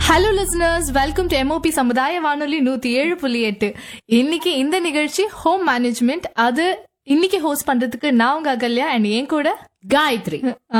Hello listeners welcome to MOP சமுதாய வானொலி நூத்தி ஏழு புள்ளி எட்டு இன்னைக்கு இந்த நிகழ்ச்சி ஹோம் மேனேஜ்மெண்ட் அது இன்னைக்கு ஹோஸ்ட் பண்றதுக்கு நான் உங்க அகல்யா அண்ட் என் கூட காயத்ரி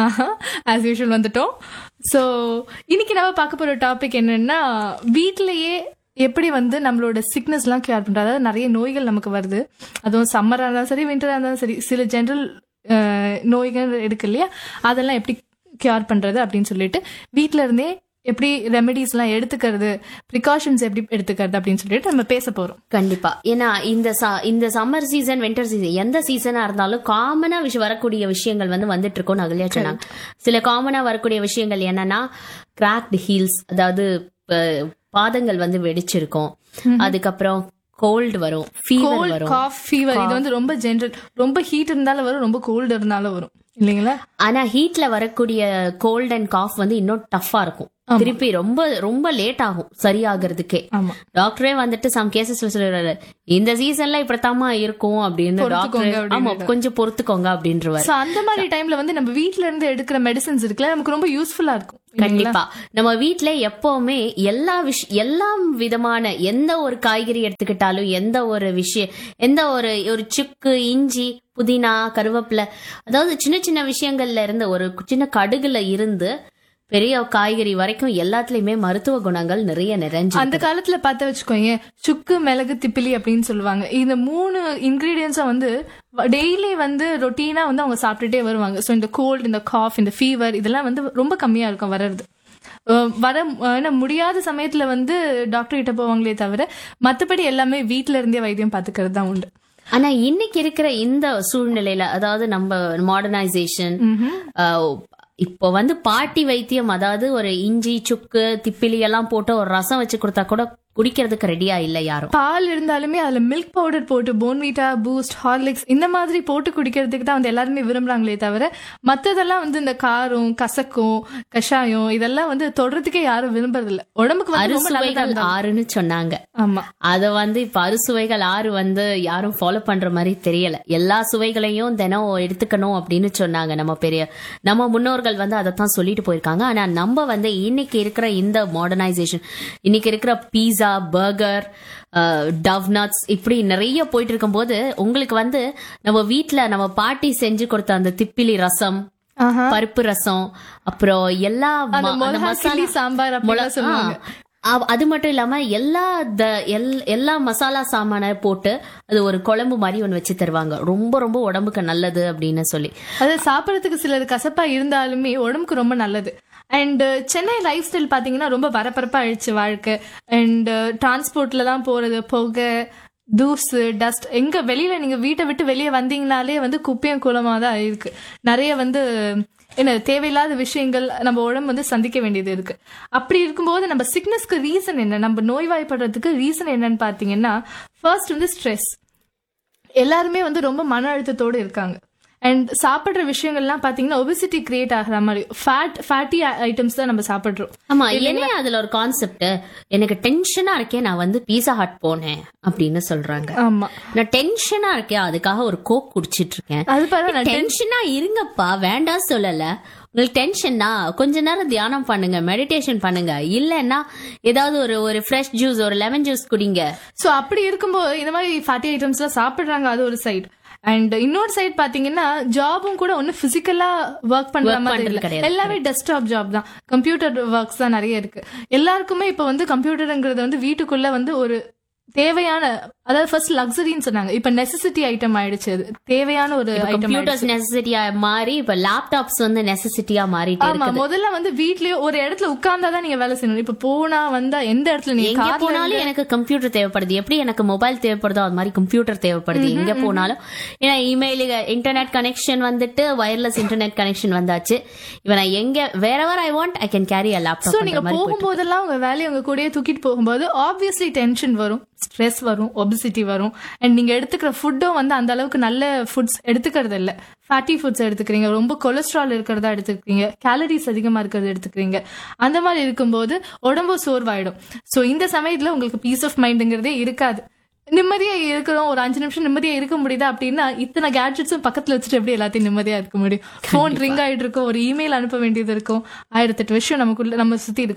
ஆஸ் யூஷுவல் வந்துட்டோம் ஸோ இன்னைக்கு நம்ம பார்க்க போற டாபிக் என்னன்னா வீட்டிலேயே எப்படி வந்து நம்மளோட சிக்னஸ்லாம் கியூர் பண்றது அதாவது நிறைய நோய்கள் நமக்கு வருது அதுவும் சம்மராக இருந்தாலும் சரி விண்டராக இருந்தாலும் சரி சில ஜென்ரல் நோய்கள் இருக்கு இல்லையா அதெல்லாம் எப்படி கியூர் பண்றது அப்படின்னு சொல்லிட்டு வீட்ல இருந்தே எப்படி ரெமெடிஸ்லாம் எடுத்துக்கிறது ப்ரிகாஷன்ஸ் எப்படி எடுத்துக்கிறது அப்படின்னு சொல்லிட்டு நம்ம பேச போறோம் கண்டிப்பா ஏன்னா இந்த ச- இந்த சம்மர் சீசன் வின்டர் சீசன் எந்த சீசனா இருந்தாலும் காமனா விஷயம் வரக்கூடிய விஷயங்கள் வந்து வந்துட்டு இருக்கோம் அகல்யா சொன்னாங்க சில காமனா வரக்கூடிய விஷயங்கள் என்னன்னா கிராக்டு ஹீல்ஸ் அதாவது அஹ், பாதங்கள் வந்து வெடிச்சிருக்கும் அதுக்கப்புறம் கோல்டு வரும் ஃபீவர் கோல்ட் வரும் காஃப் ஃபீவர் இது வந்து ரொம்ப ஜென்ரல் ரொம்ப ஹீட் இருந்தாலும் வரும் ரொம்ப கோல்டு இருந்தாலும் வரும் இல்லைங்களா ஆனா ஹீட்ல வரக்கூடிய கோல்ட் அண்ட் காஃப் வந்து இன்னும் டஃப்பா இருக்கும் திருப்பி ரொம்ப ரொம்ப லேட் ஆகும் சரியாகிறதுக்கே ஆமா டாக்டரே வந்துட்டு சம் கேசஸ்ல சொல்றாரு இந்த சீசன்ல இப்படித்தாமா இருக்கும் அப்படின்னு பொறுத்துக்கோங்க டாக்டர் ஆமா கொஞ்சம் பொறுத்துக்கோங்க அப்படின்றவாரு சோ அந்த மாதிரி டைம்ல வந்து நம்ம வீட்ல இருந்து எடுக்கிற மெடிசன்ஸ் இருக்குல்ல நமக்கு ரொம்ப யூஸ்ஃபுல்லா இருக்கும் கண்டிப்பா நம்ம வீட்ல எப்பவுமே எல்லா விஷ எல்லா விதமான எந்த ஒரு காய்கறி எடுத்துக்கிட்டாலும் எந்த ஒரு விஷயம் எந்த ஒரு ஒரு சுக்கு இஞ்சி புதினா கருவேப்பிலை அதாவது சின்ன சின்ன விஷயங்கள்ல இருந்து ஒரு சின்ன கடுகுல இருந்து பெரிய காய்கறி வரைக்கும் எல்லாத்துலயுமே மருத்துவ குணங்கள் நிறைய நிறைஞ்சு அந்த காலத்துல பார்த்து வச்சுக்கோங்க சுக்கு மிளகு திப்பிலி அப்படின்னு சொல்லுவாங்க இந்த மூணு இன்கிரீடியன்ஸும் வந்து டெய்லி வந்து ரொட்டீனா வந்து அவங்க சாப்பிட்டுட்டே வருவாங்க ஸோ இந்த கோல்டு இந்த காஃப் இந்த ஃபீவர் இதெல்லாம் வந்து ரொம்ப கம்மியா இருக்கும் வர்றது அஹ் வர ஏன்னா முடியாத சமயத்துல வந்து டாக்டர் கிட்ட போவாங்களே தவிர மத்தபடி எல்லாமே வீட்ல இருந்தே வைத்தியம் பாத்துக்கிறது தான் உண்டு ஆனா இன்னைக்கு இருக்கிற இந்த சூழ்நிலையில அதாவது நம்ம மாடர்னைசேஷன் இப்போ வந்து பாட்டி வைத்தியம் அதாவது ஒரு இஞ்சி சுக்கு திப்பிலி எல்லாம் போட்டு ஒரு ரசம் வச்சு கொடுத்தா கூட குடிக்கிறதுக்கு ரெடியா இல்ல யாரும் பால் இருந்தாலுமே அதுல மில்க் பவுடர் போட்டு போன்வீட்டா பூஸ்ட் ஹார்லிக்ஸ் இந்த மாதிரி போட்டு குடிக்கிறதுக்கு தான் வந்து எல்லாருமே விரும்புறாங்களே தவிர மத்ததெல்லாம் வந்து இந்த காரம் கசக்கும் கஷாயம் இதெல்லாம் வந்து தொடர்றதுக்கே யாரும் விரும்புறது இல்ல உடம்புக்கு வந்து ரொம்ப நல்லதா அறுசுவைகள் இருந்தா- ஆறுன்னு சொன்னாங்க ஆமா அத வந்து இப்ப அறுசுவைகள் ஆறு வந்து யாரும் ஃபாலோ பண்ற மாதிரி தெரியல எல்லா சுவைகளையும் தினம் எடுத்துக்கணும் அப்படின்னு சொன்னாங்க நம்ம பெரிய நம்ம முன்னோர்கள் வந்து அதைத்தான் சொல்லிட்டு போயிருக்காங்க ஆனா நம்ம வந்து இன்னைக்கு இருக்கிற இந்த மாடர்னைசேஷன் இன்னைக்கு இருக்கிற பீஸா பர்கர் டவ் நட்ஸ் இப்படி நிறைய போயிட்டு இருக்கும்போது உங்களுக்கு வந்து நம்ம வீட்ல நம்ம பாட்டி செஞ்சு கொடுத்த அந்த திப்பிலி ரசம் ஆஹா. பருப்பு ரசம் அப்புறம் எல்லா ம- அந்த அந்த மிளகா மசாலா கிள்ளி சாம்பார் அப்படிலாம் மொள- சொல்லுவாங்க ஆ. அ- அது மட்டும் இல்லாம எல்லா த- எல்- எல்லா மசாலா சாமான போட்டு அது ஒரு குழம்பு மாதிரி ஒண்ணு வச்சு தருவாங்க ரொம்ப ரொம்ப உடம்புக்கு நல்லது அப்படின்னு சொல்லி அது சாப்பிடறதுக்கு சிலது கசப்பா இருந்தாலுமே உடம்புக்கு ரொம்ப நல்லது அண்ட் சென்னை லைஃப் ஸ்டைல் பாத்தீங்கன்னா ரொம்ப பரபரப்பா ஆயிடுச்சு வாழ்க்கை அண்ட் டிரான்ஸ்போர்ட்ல தான் போறது புகை தூசு டஸ்ட் எங்க வெளியில நீங்க வீட்டை விட்டு வெளியே வந்தீங்கனாலே வந்து குப்பையும் குளமா தான் இருக்கு நிறைய வந்து என்ன தேவையில்லாத விஷயங்கள் நம்ம உடம்பு வந்து சந்திக்க வேண்டியது இருக்கு அப்படி இருக்கும்போது நம்ம சிக்னஸ்க்கு ரீசன் என்ன நம்ம நோய்வாய்ப்படுறதுக்கு ரீசன் என்னன்னு பாத்தீங்கன்னா ஃபர்ஸ்ட் வந்து ஸ்ட்ரெஸ் எல்லாருமே வந்து ரொம்ப மன அழுத்தத்தோடு இருக்காங்க அண்ட் சாப்பிடுற விஷயங்கள்லாம் பாத்தீங்கன்னா ஒபிசிட்டி கிரியேட் ஆகுற மாதிரி ஃபேட் ஃபேட்டி ஐட்டம்ஸ் தான் நம்ம சாப்பிடுறோம் ஆமா என்ன அதுல ஒரு கான்செப்ட் எனக்கு டென்ஷனா இருக்கேன் நான் வந்து பீஸா ஹட் போனேன் அப்படின்னு சொல்றாங்க ஆமா நான் டென்ஷனா இருக்கேன் அதுக்காக ஒரு கோக் குடிச்சிட்டு இருக்கேன் அது பாரு நான் டென்ஷனா இருங்கப்பா வேண்டாம் சொல்லல உங்களுக்கு டென்ஷன்னா கொஞ்ச நேரம் தியானம் பண்ணுங்க மெடிடேஷன் பண்ணுங்க இல்லைன்னா ஏதாவது ஒரு ஒரு ஃப்ரெஷ் ஜூஸ் ஒரு லெமன் ஜூஸ் குடிங்க சோ அப்படி இருக்கும்போது இந்த மாதிரி ஃபேட்டி ஐட்டம்ஸ் எல்லாம் சாப்பிடுறாங்க அது ஒரு சைடு அண்ட் இன்னொரு சைடு பாத்தீங்கன்னா ஜாபும் கூட ஒன்னும் பிசிக்கலா ஒர்க் பண்ற Work மாதிரி பண்றது இல்ல கிடையாது. எல்லாமே டெஸ்க்டாப் ஜாப் தான் கம்ப்யூட்டர் ஒர்க்ஸ் தான் நிறைய இருக்கு எல்லாருக்குமே இப்ப வந்து கம்ப்யூட்டருங்கிறது வந்து வீட்டுக்குள்ள வந்து ஒரு தேவையான அதாவது ஃபர்ஸ்ட் லக்ஸரின்னு சொன்னாங்க இப்ப நெசசிட்டி ஐட்டம் ஆயிடுச்சு அது தேவையான ஒரு ஐட்டம் கம்ப்யூட்டர்ஸ் நெசசிட்டியா மாறி இப்ப லேப்டாப்ஸ் வந்து நெசசிட்டியா மாறிட்டு ஆமா இருக்குது முதல்ல வந்து வீட்லயே ஒரு இடத்துல உட்கார்ந்தாதான் நீங்க வேலை செய்யணும் இப்ப போனா வந்தா எந்த இடத்துல நீங்க எங்க கார்ல போனாலும் எனக்கு கம்ப்யூட்டர் தேவைப்படுது எப்படி எனக்கு மொபைல் தேவைப்படுதோ அது மாதிரி கம்ப்யூட்டர் தேவைப்படுது எங்க போனாலும் ஏன்னா இமெயில் இன்டர்நெட் கனெக்ஷன் வந்துட்டு வயர்லெஸ் இன்டர்நெட் கனெக்ஷன் வந்தாச்சு இப்ப நான் எங்க wherever I want I can carry a so laptop நீங்க போகும்போதெல்லாம் உங்க வேலையை உங்க கூடயே தூக்கிட்டு போகும்போது ஆப்வியஸ்லி டென்ஷன் வரும் ஸ்ட்ரெஸ் வரும் ஒபிசிட்டி வரும் அண்ட் நீங்க எடுத்துக்கிற ஃபுட்டும் வந்து அந்த அளவுக்கு நல்ல ஃபுட்ஸ் எடுத்துக்கிறது இல்ல ஃபேட்டி ஃபுட்ஸ் எடுத்துக்கிறீங்க ரொம்ப கொலஸ்ட்ரால் இருக்கிறதா எடுத்துக்கிறீங்க கேலரிஸ் அதிகமா இருக்கிறத எடுத்துக்கிறீங்க அந்த மாதிரி இருக்கும்போது உடம்பு சோர்வாயிடும் சோ இந்த சமயத்துல உங்களுக்கு பீஸ் ஆஃப் மைண்டுங்கிறதே இருக்காது நிம்மதியா இருக்கிறோம் ஒரு அஞ்சு நிமிஷம் நிம்மதியா இருக்க முடியுதா அப்படின்னா இத்தனை கேட்ஜெட்ஸும் பக்கத்துல வச்சுட்டு எப்படி எல்லாத்தையும் நிம்மதியா இருக்க முடியும் ஃபோன் ரிங் ஆயிட்டு இருக்கும் ஒரு இமெயில் அனுப்ப வேண்டியது இருக்கும் ஆயிரத்தெட்டு விஷயம் நமக்குள்ள நம்ம சுத்தி இருக்கும்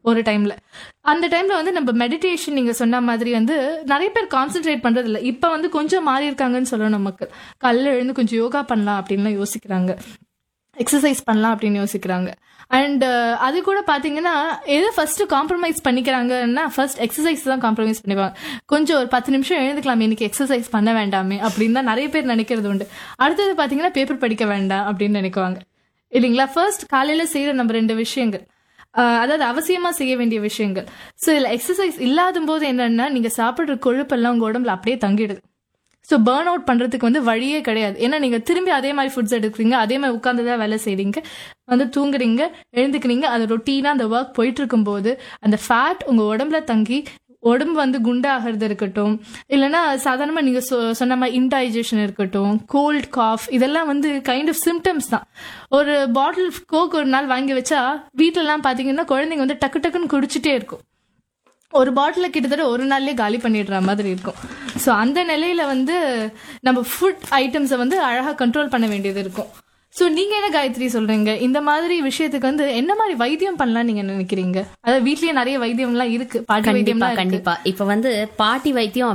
ஒரு டைம்ல அந்த டைம்ல வந்து நம்ம மெடிடேஷன் நீங்க சொன்ன மாதிரி வந்து நிறைய பேர் கான்சென்ட்ரேட் பண்றது இல்ல இப்ப வந்து கொஞ்சம் மாறி இருக்காங்கன்னு சொல்லணும் நமக்கு காலைல எழுந்து கொஞ்சம் யோகா பண்ணலாம் அப்படின்லாம் யோசிக்கிறாங்க எக்ஸசைஸ் பண்ணலாம் அப்படின்னு யோசிக்கிறாங்க அண்ட் அது கூட பாத்தீங்கன்னா எது ஃபர்ஸ்ட் காம்ப்ரமைஸ் பண்ணிக்கிறாங்கன்னா ஃபர்ஸ்ட் எக்ஸசைஸ் தான் காம்ப்ரமைஸ் பண்ணிப்பாங்க கொஞ்சம் ஒரு பத்து நிமிஷம் எழுந்துக்கலாம் இன்னைக்கு எக்ஸசைஸ் பண்ண வேண்டாமே அப்படின்னு தான் நிறைய பேர் நினைக்கிறது உண்டு அடுத்தது பாத்தீங்கன்னா பேப்பர் படிக்க வேண்டாம் அப்படின்னு நினைக்குவாங்க இல்லைங்களா ஃபர்ஸ்ட் காலையில செய்யற நம்ம ரெண்டு விஷயங்கள் ஆஹ் அதாவது அவசியமா செய்ய வேண்டிய விஷயங்கள் ஸோ இதுல எக்ஸசைஸ் இல்லாத போது என்னன்னா நீங்க சாப்பிடுற கொழுப்பெல்லாம் உங்க உடம்புல அப்படியே தங்கிடுது ஸோ பேர்ன் அவுட் பண்றதுக்கு வந்து வழியே கிடையாது ஏன்னா நீங்க திரும்பி அதே மாதிரி ஃபுட்ஸ் எடுக்கிறீங்க அதே மாதிரி உட்காந்து தான் வேலை செய்றீங்க வந்து தூங்குறீங்க எழுந்துக்கிறீங்க அது ரொட்டீனா அந்த ஒர்க் போயிட்டு இருக்கும்போது அந்த ஃபேட் உங்க உடம்புல தங்கி உடம்பு வந்து குண்டாகிறது இருக்கட்டும் இல்லைன்னா சாதாரணமா நீங்க சொ- சொன்ன மாதிரி இன்டைஜஷன் இருக்கட்டும் கோல்ட் காஃப் இதெல்லாம் வந்து கைண்ட் ஆஃப் சிம்டம்ஸ் தான் ஒரு பாட்டில் கோக் ஒரு நாள் வாங்கி வச்சா வீட்ல எல்லாம் பாத்தீங்கன்னா குழந்தைங்க வந்து டக்கு டக்குன்னு குடிச்சிட்டே இருக்கும் ஒரு பாட்டில கிட்டத்தட்ட ஒரு நாள்லயே காலி பண்ணிடுற மாதிரி இருக்கும் ஸோ அந்த நிலையில வந்து நம்ம ஃபுட் ஐட்டம்ஸை வந்து அழகா கண்ட்ரோல் பண்ண வேண்டியது இருக்கும் ஸோ நீங்க என்ன காயத்ரி சொல்றீங்க இந்த மாதிரி விஷயத்துக்கு வந்து என்ன மாதிரி வைத்தியம் பண்ணலாம் நீங்க நினைக்கிறீங்க அதாவது வீட்லயே நிறைய வைத்தியம்லாம் இருக்கு பாட்டி கண்டிப்பா வைத்தியம்லாம் இருக்கு கண்டிப்பா இப்ப வந்து பாட்டி வைத்தியம்